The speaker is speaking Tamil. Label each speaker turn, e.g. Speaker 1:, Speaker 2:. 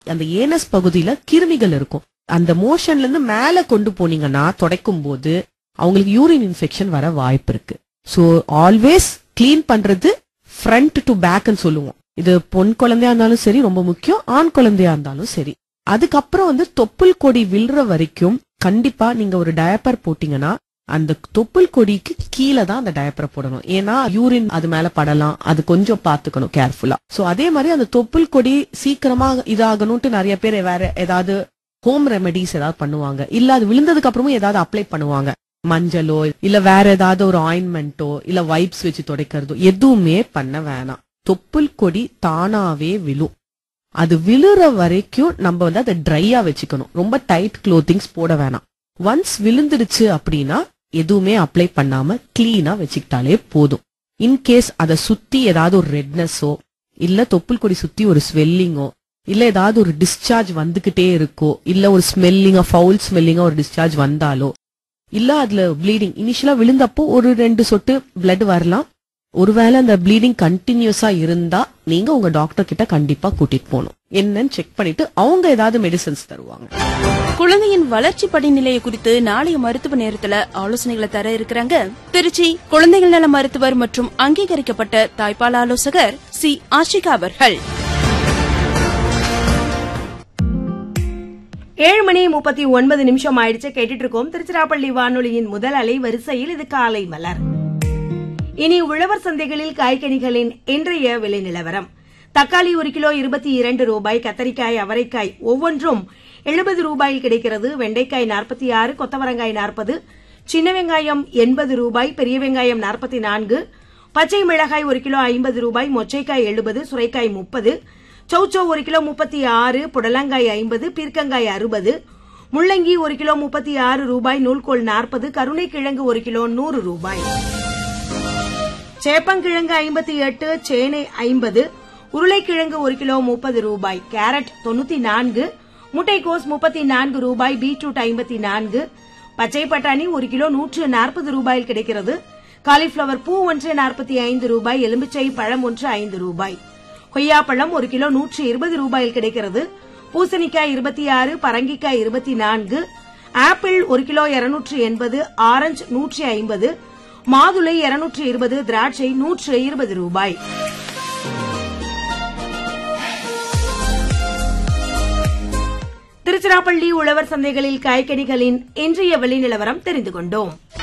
Speaker 1: அந்த ஏனஸ் பகுதியில கிருமிகள் இருக்கும் அந்த மோஷன்ல இருந்து மேல கொண்டு போனீங்கன்னா துடைக்கும் போது அவங்களுக்கு யூரின் இன்ஃபெக்ஷன் வர வாய்ப்பு இருக்கு சோ ஆல்வேஸ் க்ளீன் பண்றது ஃப்ரண்ட் டு பேக்னு சொல்லுவோம் இது பொன் குழந்தையா இருந்தாலும் சரி ரொம்ப முக்கியம் ஆண் குழந்தையா இருந்தாலும் சரி அதுக்கப்புறம் வந்து தொப்புள் கொடி விழுற வரைக்கும் கண்டிப்பா நீங்க ஒரு டயப்பர் போட்டீங்கன்னா அந்த தொப்புள் கொடிக்கு கீழே தான் அந்த டயப்பரை போடணும் ஏன்னா யூரின் அது மேல படலாம் அது கொஞ்சம் பாத்துக்கணும் கேர்ஃபுல்லா சோ அதே மாதிரி அந்த தொப்புள் கொடி சீக்கிரமா இதாகணும்ட்டு நிறைய பேர் வேற ஏதாவது ஹோம் ரெமெடிஸ் ஏதாவது பண்ணுவாங்க இல்ல அது விழுந்ததுக்கு அப்புறமும் ஏதாவது அப்ளை பண்ணுவாங்க மஞ்சளோ இல்ல வேற ஏதாவது ஒரு ஆயின்மெண்ட்டோ இல்ல வைப்ஸ் வச்சு துடைக்கிறதோ எதுவுமே பண்ண வேணாம் தொப்புள் கொடி தானாவே விழும் அது விழுற வரைக்கும் நம்ம வந்து அதை ட்ரையா வச்சுக்கணும் ரொம்ப டைட் க்ளோத்திங்ஸ் போட வேணாம் ஒன்ஸ் விழுந்துடுச்சு அப்படின்னா எதுவுமே அப்ளை பண்ணாம கிளீனா வச்சுக்கிட்டாலே போதும் இன்கேஸ் அதை சுத்தி ஏதாவது ஒரு ரெட்னஸோ இல்ல தொப்புள் கொடி சுத்தி ஒரு ஸ்வெல்லிங்கோ இல்ல ஏதாவது ஒரு டிஸ்சார்ஜ் வந்துகிட்டே இருக்கோ இல்ல ஒரு ஸ்மெல்லிங்கா ஃபவுல் ஸ்மெல்லிங்கா ஒரு டிஸ்சார்ஜ் வந்தாலோ இல்ல அதுல ப்ளீடிங் இனிஷியலா விழுந்தப்போ ஒரு ரெண்டு சொட்டு பிளட் வரலாம் ஒருவேளை அந்த ப்ளீடிங் கண்டினியூஸா இருந்தா நீங்க உங்க டாக்டர் கிட்ட கண்டிப்பா கூட்டிட்டு போகணும் என்னன்னு செக் பண்ணிட்டு அவங்க ஏதாவது மெடிசன்ஸ் தருவாங்க
Speaker 2: குழந்தையின் வளர்ச்சி படிநிலையை குறித்து நாளைய மருத்துவ நேரத்துல ஆலோசனைகளை தர இருக்கிறாங்க திருச்சி குழந்தைகள் நல மருத்துவர் மற்றும் அங்கீகரிக்கப்பட்ட தாய்ப்பால் ஆலோசகர் சி ஆஷிகா அவர்கள்
Speaker 3: ஏழு மணி முப்பத்தி ஒன்பது நிமிஷம் ஆயிடுச்சு கேட்டுட்டு இருக்கோம் திருச்சிராப்பள்ளி வானொலியின் முதல் அலை வரிசையில் இது காலை மலர் இனி உழவர் சந்தைகளில் காய்கனிகளின் இன்றைய விலை நிலவரம் தக்காளி ஒரு கிலோ இருபத்தி இரண்டு ரூபாய் கத்தரிக்காய் அவரைக்காய் ஒவ்வொன்றும் எழுபது ரூபாயில் கிடைக்கிறது வெண்டைக்காய் நாற்பத்தி ஆறு கொத்தவரங்காய் நாற்பது சின்ன வெங்காயம் எண்பது ரூபாய் பெரிய வெங்காயம் நாற்பத்தி நான்கு பச்சை மிளகாய் ஒரு கிலோ ஐம்பது ரூபாய் மொச்சைக்காய் எழுபது சுரைக்காய் முப்பது சௌச்சௌ ஒரு கிலோ முப்பத்தி ஆறு புடலங்காய் ஐம்பது பீர்க்கங்காய் அறுபது முள்ளங்கி ஒரு கிலோ முப்பத்தி ஆறு ரூபாய் நூல்கோல் நாற்பது கருணைக்கிழங்கு ஒரு கிலோ நூறு ரூபாய் சேப்பங்கிழங்கு ஐம்பத்தி எட்டு சேனை ஐம்பது உருளைக்கிழங்கு ஒரு கிலோ முப்பது ரூபாய் கேரட் தொண்ணூத்தி நான்கு முட்டைக்கோஸ் முப்பத்தி நான்கு ரூபாய் பீட்ரூட் ஐம்பத்தி நான்கு பச்சை பட்டாணி ஒரு கிலோ நூற்று நாற்பது ரூபாயில் கிடைக்கிறது காலிஃபிளவர் பூ ஒன்று நாற்பத்தி ஐந்து ரூபாய் எலுமிச்சை பழம் ஒன்று ஐந்து ரூபாய் கொய்யாப்பழம் ஒரு கிலோ நூற்று இருபது ரூபாயில் கிடைக்கிறது பூசணிக்காய் இருபத்தி ஆறு பரங்கிக்காய் இருபத்தி நான்கு ஆப்பிள் ஒரு கிலோ இருநூற்று எண்பது ஆரஞ்சு நூற்றி ஐம்பது மாதுளை இருநூற்று இருபது திராட்சை நூற்று இருபது ரூபாய் திருச்சிராப்பள்ளி உழவர் சந்தைகளில் காய்கனிகளின் இன்றைய விலை நிலவரம் தெரிந்து கொண்டோம்